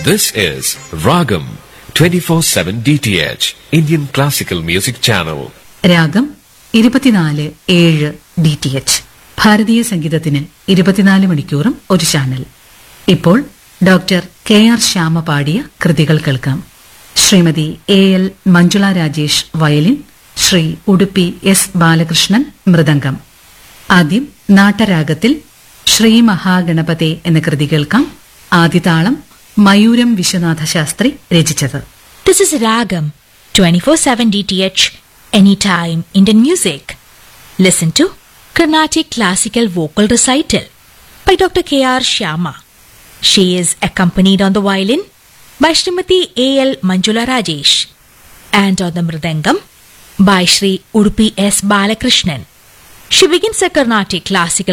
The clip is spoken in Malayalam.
This is Ragam 24/7 DTH Indian Classical Music Channel. രാഗം ഇരുപത്തിനാല് ഏഴ് ഡി ടി എച്ച് ഭാരതീയ സംഗീതത്തിന് ഇരുപത്തിനാല് മണിക്കൂറും ഒരു ചാനൽ ഇപ്പോൾ ഡോക്ടർ കെ ആർ ശ്യാമ പാടിയ കൃതികൾ കേൾക്കാം Shrimati A L Manjula Rajesh violin Shri Udupi S Balakrishnan mridangam ആദ്യം നാട്ടരാഗത്തിൽ ശ്രീ മഹാഗണപതെ എന്ന കൃതി കേൾക്കാം ആദിതാളം മയൂരം വിശ്വനാഥ ശാസ്ത്രി രചിച്ചത് This is Ragam 24/7 DTH anytime Indian music. Listen to Carnatic Classical Vocal Recital by Dr. K.R. Shyama. She is accompanied on the violin by Srimati A.L. Manjula Rajesh and on the mridangam by Sri Udupi S. Balakrishnan. She begins a Carnatic Classical